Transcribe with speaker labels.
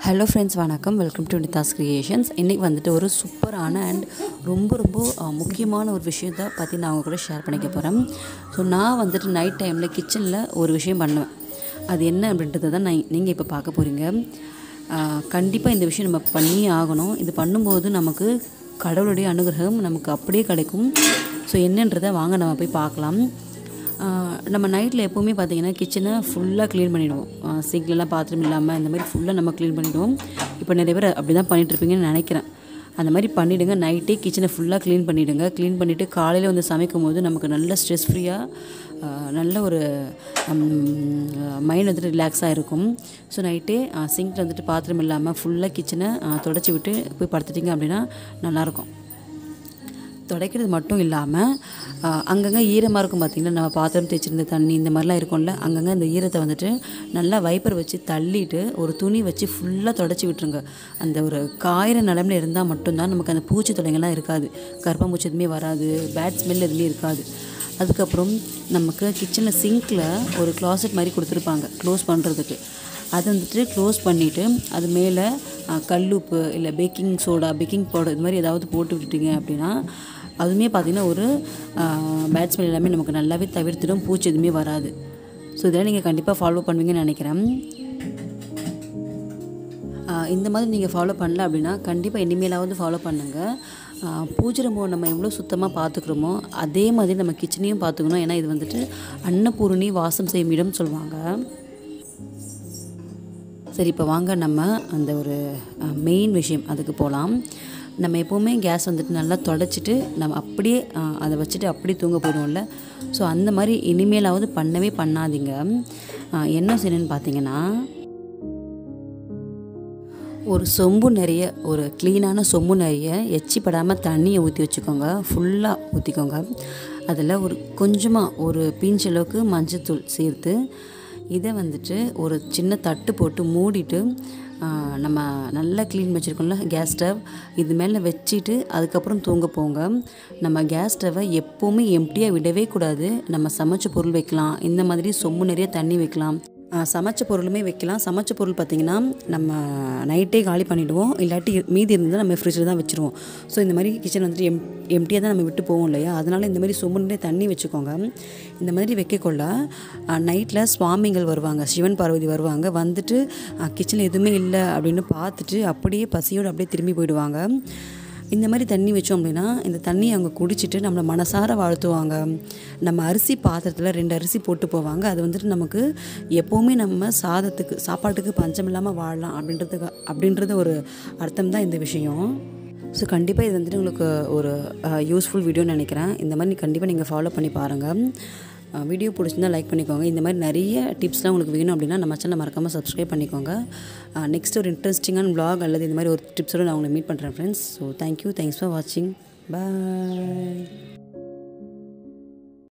Speaker 1: hello friends வணக்கம் welcome to Nitha's creations இன்றைக்கி வந்துட்டு ஒரு சூப்பரான அண்ட் ரொம்ப ரொம்ப அஹ், முக்கியமான ஒரு விஷயத்தை பற்றி நான் உங்க கூட ஷேர் பண்ணிக்க போகிறேன் ஸோ நான் வந்துட்டு நைட் டைமில் கிச்சனில் ஒரு விஷயம் பண்ணுவேன் அது என்ன அப்படின்றத தான் நான் நீங்கள் இப்போ பார்க்க போகிறீங்க கண்டிப்பாக இந்த விஷயம் நம்ம பண்ணி ஆகணும் இது பண்ணும்போது நமக்கு கடவுளுடைய அனுகிரகம் நமக்கு அப்படியே கிடைக்கும் ஸோ என்னன்றதை வாங்க நம்ம போய் பார்க்கலாம் ஆஹ் நம்ம நைட்டில் எப்போவுமே பார்த்தீங்கன்னா கிச்சனை ஃபுல்லாக க்ளீன் பண்ணிவிடுவோம் சிங்க்லலாம் பாத்திரம் இல்லாமல் இந்த மாதிரி ஃபுல்லாக நம்ம க்ளீன் பண்ணிவிடுவோம் இப்போ நிறைய பேர் அப்படி தான் பண்ணிகிட்ருப்பீங்கன்னு நினைக்கிறேன் அந்த மாதிரி பண்ணிவிடுங்க நைட்டே கிச்சனை ஃபுல்லாக க்ளீன் பண்ணிவிடுங்க க்ளீன் பண்ணிவிட்டு காலையில் வந்து சமைக்கும் போது நமக்கு நல்ல ஸ்ட்ரெஸ் ஃப்ரீயாக நல்ல ஒரு மைண்ட் வந்துட்டு ரிலாக்ஸாக இருக்கும் ஸோ நைட்டே சிங்க்கில் வந்துட்டு பாத்திரம் இல்லாமல் ஃபுல்லாக கிச்சனை தொடச்சி விட்டு போய் படுத்துட்டிங்க அப்படின்னா நல்லாயிருக்கும் துடைக்கிறது மட்டும் இல்லாமல் அங்கங்கே ஈரமாக இருக்கும் பார்த்திங்கன்னா நம்ம பாத்திரம் தேய்ச்சிருந்த தண்ணி இந்த மாதிரிலாம் இருக்கும்ல அங்கங்கே இந்த ஈரத்தை வந்துட்டு நல்லா வைப்பர் வச்சு தள்ளிட்டு ஒரு துணி வச்சு ஃபுல்லாக தொடச்சி விட்டுருங்க அந்த ஒரு காயிற நிலமையில இருந்தால் மட்டும்தான் நமக்கு அந்த பூச்சி தொலைங்கள்லாம் இருக்காது கருப்பாம்பூச்சி எதுவுமே வராது பேட் ஸ்மெல் எதுவுமே இருக்காது அதுக்கப்புறம் நமக்கு கிச்சனில் சிங்க்கில் ஒரு க்ளாசெட் மாதிரி கொடுத்துருப்பாங்க க்ளோஸ் பண்ணுறதுக்கு அதை வந்துட்டு க்ளோஸ் பண்ணிவிட்டு அது மேலே கல்லுப்பு இல்லை பேக்கிங் சோடா பேக்கிங் பவுடர் இது மாதிரி ஏதாவது போட்டு விட்டுட்டீங்க அப்படின்னா அதுவுமே பார்த்திங்கன்னா ஒரு பேட் ஸ்மெல் எல்லாமே நமக்கு நல்லாவே தவிர்த்துடும் பூச்சி எதுவுமே வராது ஸோ இதெல்லாம் நீங்கள் கண்டிப்பாக ஃபாலோ பண்ணுவீங்கன்னு நினைக்கிறேன் ஆஹ் இந்த மாதிரி நீங்கள் ஃபாலோ பண்ணல அப்படின்னா கண்டிப்பாக இனிமேலாவது ஃபாலோ பண்ணுங்கள் ஆஹ் பூஜை ரூமோ நம்ம எவ்வளோ சுத்தமாக பார்த்துக்குறோமோ அதே மாதிரி நம்ம கிச்சனையும் பார்த்துக்கணும் ஏன்னா இது வந்துட்டு அன்னபூரணி வாசம் செய்யும் இடம் சொல்லுவாங்க சரி இப்போ வாங்க நம்ம அந்த ஒரு மெயின் விஷயம் அதுக்கு போகலாம் நம்ம எப்போவுமே கேஸ் வந்துட்டு நல்லா தொடச்சிட்டு நம்ம அப்படியே அஹ், அதை வச்சுட்டு அப்படியே தூங்க போயிடுவோம்ல ஸோ அந்த மாதிரி இனிமேலாவது பண்ணவே பண்ணாதீங்க அஹ், என்ன செய்யணும்னு பார்த்தீங்கன்னா ஒரு சொம்பு நிறைய ஒரு க்ளீனான சொம்பு நிறைய எச்சி படாமல் தண்ணியை ஊற்றி வச்சுக்கோங்க ஃபுல்லாக ஊற்றிக்கோங்க அதில் ஒரு கொஞ்சமாக ஒரு பிஞ்ச் அளவுக்கு மஞ்சத்தூள் சேர்த்து இதை வந்துட்டு ஒரு சின்ன தட்டு போட்டு மூடிட்டு ஆ, நம்ம நல்லா க்ளீன் வச்சுருக்கோம்ல கேஸ் ஸ்டவ் இது மேலே வச்சுட்டு அதுக்கப்புறம் தூங்க போங்க நம்ம கேஸ் ஸ்டவ்வை எப்போவுமே எம்டியாக விடவே கூடாது நம்ம சமைச்ச பொருள் வைக்கலாம் இந்த மாதிரி சொம்பு நிறைய தண்ணி வைக்கலாம் ஆ, சமைச்ச பொருளுமே வைக்கலாம் சமைச்ச பொருள் பார்த்திங்கன்னா நம்ம நைட்டே காலி பண்ணிவிடுவோம் இல்லாட்டி மீதி இருந்தால் நம்ம ஃப்ரிட்ஜில் தான் வச்சுருவோம் ஸோ இந்த மாதிரி கிச்சன் வந்துட்டு எம் எம்டியாக தான் நம்ம விட்டு போவோம் இல்லையா அதனால் இந்த மாதிரி சொம்புனே தண்ணி வச்சுக்கோங்க இந்த மாதிரி வைக்கக்கொள்ள நைட்டில் சுவாமிகள் வருவாங்க சிவன் பார்வதி வருவாங்க வந்துட்டு கிச்சனில் எதுவுமே இல்லை அப்படின்னு பார்த்துட்டு அப்படியே பசியோடு அப்படியே திரும்பி போயிடுவாங்க இந்த மாதிரி தண்ணி வச்சோம் அப்படின்னா இந்த தண்ணியை அவங்க குடிச்சிட்டு நம்மளை மனசார வாழ்த்துவாங்க நம்ம அரிசி பாத்திரத்தில் ரெண்டு அரிசி போட்டு போவாங்க அது வந்துட்டு நமக்கு எப்போவுமே நம்ம சாதத்துக்கு சாப்பாட்டுக்கு பஞ்சம் இல்லாமல் வாழலாம் அப்படின்றதுக்கு அப்படின்றது ஒரு அர்த்தம் தான் இந்த விஷயம் ஸோ கண்டிப்பாக இது வந்துட்டு உங்களுக்கு ஒரு யூஸ்ஃபுல் வீடியோன்னு நினைக்கிறேன் இந்த மாதிரி கண்டிப்பாக நீங்கள் ஃபாலோ பண்ணி பாருங்கள் வீடியோ பிடிச்சிருந்தா லைக் பண்ணிக்கோங்க இந்த மாதிரி நிறைய டிப்ஸ்லாம் உங்களுக்கு வேணும் அப்படின்னா நம்ம சேனல் மறக்காமல் சப்ஸ்கிரைப் பண்ணிக்கோங்க நெக்ஸ்ட் ஒரு இன்ட்ரெஸ்டிங்கான vlog அல்லது இந்த மாதிரி ஒரு டிப்ஸோடு நான் உங்களை மீட் பண்ணுறேன் friends so thank you thanks for வாட்சிங் பாய்